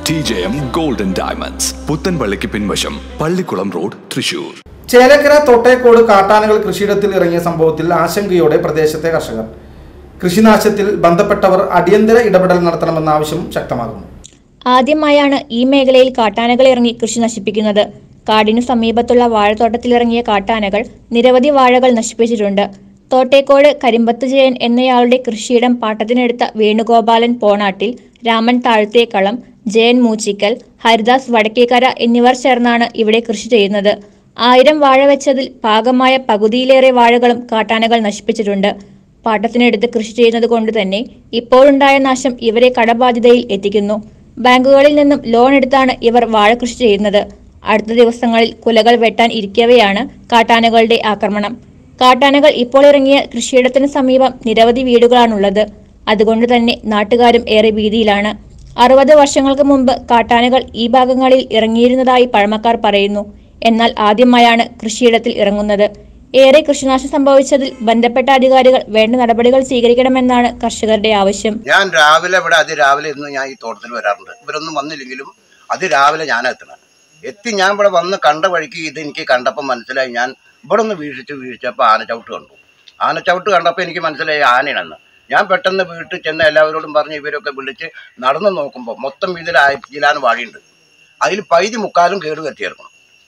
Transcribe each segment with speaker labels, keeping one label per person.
Speaker 1: T J M golden diamonds പുത്തൻപള്ളിക്ക് പിൻവശം Pallikkulam road Thrissur
Speaker 2: Chelakkara Thottekode കാട്ടാനകൾ കൃഷിയിടത്തിൽ ഇറങ്ങിയ സംഭവത്തിൽ ആശങ്കയോടെ പ്രദേശത്തെ കർഷകർ കൃഷിനാശത്തിൽ ബന്ധപ്പെട്ടവർ അടിയന്തര ഇടപെടൽ നടത്തണമെന്ന ആവശ്യം ശക്തമാകുന്നു
Speaker 3: ആദ്യമായാണ് ഈ മേഖലയിൽ കാട്ടാനകൾ ഇറങ്ങി കൃഷി നശിപ്പിക്കുന്നത് കാടിനു സമീപത്തുള്ള വാഴത്തോട്ടത്തിലിറങ്ങിയ കാട്ടാനകൾ നിരവധി വാഴകൾ നശിപ്പിച്ചിട്ടുണ്ട് തോട്ടേക്കോട് കരിമ്പത്ത് ജയൻ എന്നയാളുടെ കൃഷിയിടം പാട്ടത്തിനെടുത്ത വേണുഗോപാലൻ പോണാട്ടിൽ രാമൻ താഴ്ത്തേക്കളം ജയൻ മൂച്ചിക്കൽ ഹരിദാസ് വടക്കേക്കര എന്നിവർ ചേർന്നാണ് ഇവിടെ കൃഷി ചെയ്യുന്നത് ആയിരം വാഴ വെച്ചതിൽ പാകമായ പകുതിയിലേറെ വാഴകളും കാട്ടാനകൾ നശിപ്പിച്ചിട്ടുണ്ട് പാട്ടത്തിനെടുത്ത് കൃഷി ചെയ്യുന്നത് കൊണ്ട് തന്നെ ഇപ്പോഴുണ്ടായ നാശം ഇവരെ കടബാധ്യതയിൽ എത്തിക്കുന്നു ബാങ്കുകളിൽ നിന്നും ലോൺ എടുത്താണ് ഇവർ വാഴ കൃഷി ചെയ്യുന്നത് അടുത്ത ദിവസങ്ങളിൽ കുലകൾ വെട്ടാൻ ഇരിക്കവെയാണ് കാട്ടാനകളുടെ ആക്രമണം കാട്ടാനകൾ ഇപ്പോൾ ഇറങ്ങിയ കൃഷിയിടത്തിന് സമീപം നിരവധി വീടുകളാണുള്ളത് അതുകൊണ്ട് തന്നെ നാട്ടുകാരും ഏറെ ഭീതിയിലാണ് അറുപത് വർഷങ്ങൾക്ക് മുമ്പ് കാട്ടാനകൾ ഈ ഭാഗങ്ങളിൽ ഇറങ്ങിയിരുന്നതായി പഴമക്കാർ പറയുന്നു എന്നാൽ ആദ്യമായാണ് കൃഷിയിടത്തിൽ ഇറങ്ങുന്നത് ഏറെ കൃഷിനാശം സംഭവിച്ചതിൽ ബന്ധപ്പെട്ട അധികാരികൾ വേണ്ട നടപടികൾ സ്വീകരിക്കണമെന്നാണ് കർഷകരുടെ ആവശ്യം
Speaker 4: ഞാൻ രാവിലെ ഇവിടെ അതിരാവിലെ ഇന്ന് ഞാൻ ഈ തോട്ടത്തിൽ വരാറുണ്ട് ഇവരൊന്നും വന്നില്ലെങ്കിലും അതിരാവിലെ ഞാൻ എത്തണം എത്തി ഞാൻ ഇവിടെ വന്ന് കണ്ട വഴിക്ക് ഇത് എനിക്ക് കണ്ടപ്പോൾ മനസ്സിലായി ഞാൻ ഇവിടെ ഒന്ന് വീഴ്ചിച്ച് വീഴ്ചപ്പോൾ ആനച്ചവിട്ട് കണ്ടു ആനച്ചവിട്ട് കണ്ടപ്പോൾ എനിക്ക് മനസ്സിലായി ആനയാണെന്ന് ഞാൻ പെട്ടെന്ന് വീട്ടിൽ ചെന്ന് എല്ലാവരോടും പറഞ്ഞ് ഇവരൊക്കെ വിളിച്ച് നടന്നു നോക്കുമ്പോൾ മൊത്തം ഇതിൽ ആയിരത്തിലാണ് വാഴിയുണ്ട് അതിൽ പൈതി മുക്കാലും കേട് വരുത്തിയായിരുന്നു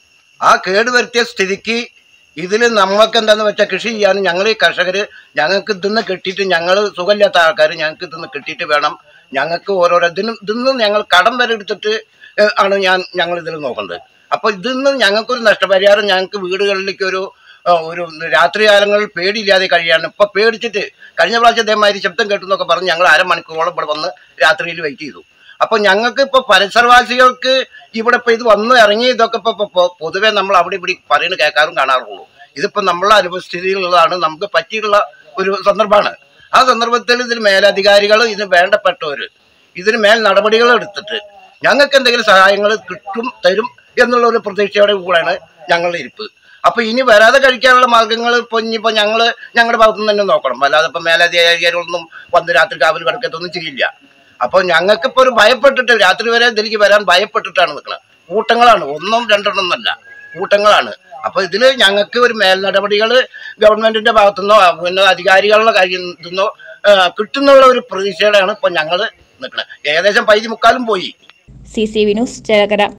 Speaker 4: ആ കേട് വരുത്തിയ സ്ഥിതിക്ക് ഇതിൽ നമുക്ക് എന്താന്ന് വെച്ചാൽ കൃഷി ചെയ്യാനും ഞങ്ങൾ ഈ കർഷകർ ഞങ്ങൾക്ക് ഇതിന്ന് കിട്ടിയിട്ട് ഞങ്ങൾ സുഖമില്ലാത്ത ആൾക്കാർ ഞങ്ങൾക്ക് ഇതിന്ന് കിട്ടിയിട്ട് വേണം ഞങ്ങൾക്ക് ഓരോരോ ഇതിനും ഇതിന്ന് ഞങ്ങൾ കടം വരെ എടുത്തിട്ട് ഏഹ്, ആണ് ഞാൻ ഞങ്ങൾ ഇതിൽ നോക്കുന്നത് അപ്പോൾ ഇതിന്ന് ഞങ്ങൾക്കൊരു നഷ്ടപരിഹാരം ഞങ്ങൾക്ക് വീടുകളിലേക്ക് ഒരു ഏഹ്, ഒരു രാത്രി കാലങ്ങളിൽ പേടിയില്ലാതെ കഴിയാണ് ഇപ്പൊ പേടിച്ചിട്ട് കഴിഞ്ഞ പ്രാവശ്യം ഇതേമാതിരി ശബ്ദം കേട്ടെന്നൊക്കെ പറഞ്ഞ് ഞങ്ങൾ അരമണിക്കൂറോളം ഇവിടെ വന്ന് രാത്രിയിൽ വെയിറ്റ് ചെയ്തു അപ്പൊ ഞങ്ങൾക്ക് ഇപ്പൊ പരിസരവാസികൾക്ക് ഇവിടെ ഇപ്പൊ ഇത് വന്ന് ഇറങ്ങി ഇതൊക്കെ ഇപ്പൊ ഇപ്പൊ പൊ- പൊതുവെ നമ്മൾ അവിടെ ഇവിടെ പറയുന്നത് കേൾക്കാറും കാണാറുള്ളൂ ഇതിപ്പോ നമ്മളെ അനുപസ്ഥിതിയിലുള്ളതാണ് നമുക്ക് പറ്റിയിട്ടുള്ള ഒരു സന്ദർഭമാണ് ആ സന്ദർഭത്തിൽ ഇതിൽ മേലധികാരികൾ ഇതിന് വേണ്ടപ്പെട്ടവര് ഇതിന് മേൽ നടപടികൾ എടുത്തിട്ട് ഞങ്ങൾക്ക് എന്തെങ്കിലും സഹായങ്ങൾ കിട്ടും തരും എന്നുള്ള ഒരു പ്രതീക്ഷയോടെ കൂടെയാണ് ഞങ്ങളുടെ ഇരിപ്പ് അപ്പൊ ഇനി വരാതെ കഴിക്കാനുള്ള മാർഗങ്ങൾ ഇപ്പൊ ഇനിയിപ്പോ ഞങ്ങള് ഞങ്ങളുടെ ഭാഗത്തുനിന്ന് തന്നെ നോക്കണം അല്ലാതെ ഇപ്പൊ മേലധികാരികളൊന്നും വന്ന് രാത്രി കാവൽ കിടക്കത്തൊന്നും ചെയ്യില്ല അപ്പൊ ഞങ്ങൾക്ക് ഇപ്പൊ ഒരു ഭയപ്പെട്ടിട്ട് രാത്രി വരെ ഇതിലേക്ക് വരാൻ ഭയപ്പെട്ടിട്ടാണ് നിൽക്കുന്നത് കൂട്ടങ്ങളാണ് ഒന്നും രണ്ടെണ്ണം എന്നല്ല കൂട്ടങ്ങളാണ് അപ്പൊ ഇതില് ഞങ്ങൾക്ക് ഒരു മേൽ നടപടികൾ ഗവൺമെന്റിന്റെ ഭാഗത്തുനിന്നോ പിന്നെ അധികാരികളുടെ കയ്യിൽ നിന്നോ ആ, കിട്ടുന്നുള്ള ഒരു പ്രതീക്ഷയോടെയാണ് ഇപ്പൊ ഞങ്ങള് നിൽക്കുന്നത് ഏകദേശം പൈതി മുക്കാലും പോയി
Speaker 3: C C V news Chelakkara